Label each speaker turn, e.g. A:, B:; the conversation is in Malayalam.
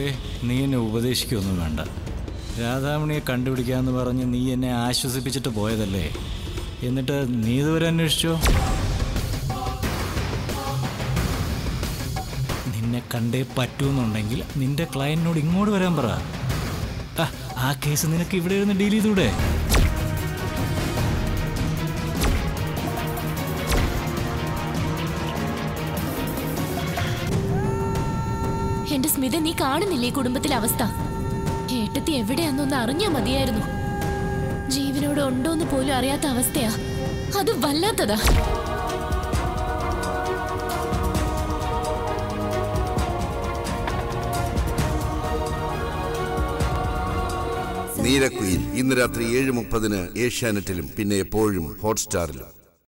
A: ഏ നീ എന്നെ ഉപദേശിക്കൊന്നും വേണ്ട രാധാമണിയെ കണ്ടുപിടിക്കാന്ന് പറഞ്ഞ് നീ എന്നെ ആശ്വസിപ്പിച്ചിട്ട് പോയതല്ലേ എന്നിട്ട് നീ ഇതുവരെ അന്വേഷിച്ചോ നിന്നെ കണ്ടേ പറ്റൂന്നുണ്ടെങ്കിൽ നിന്റെ ക്ലയന്റിനോട് ഇങ്ങോട്ട് വരാൻ പറ ആ, ആ കേസ് നിനക്ക് ഇവിടെ ഇരുന്ന് ഡീൽ ചെയ്തൂടെ
B: എന്റെ സ്മിത നീ കാണുന്നില്ലേ ഈ കുടുംബത്തിലെ അവസ്ഥ ഏട്ടത്തി എവിടെയാന്നൊന്ന് അറിഞ്ഞാ മതിയായിരുന്നു ജീവനോട് ഉണ്ടോന്ന് പോലും അറിയാത്ത അവസ്ഥയാ അത് വല്ലാത്തതാ
C: നീരക്കുയിൽ ഇന്ന് രാത്രി ഏഴ് മുപ്പതിന് ഏഷ്യാനെറ്റിലും പിന്നെ എപ്പോഴും ഹോട്ട്സ്റ്റാറിലും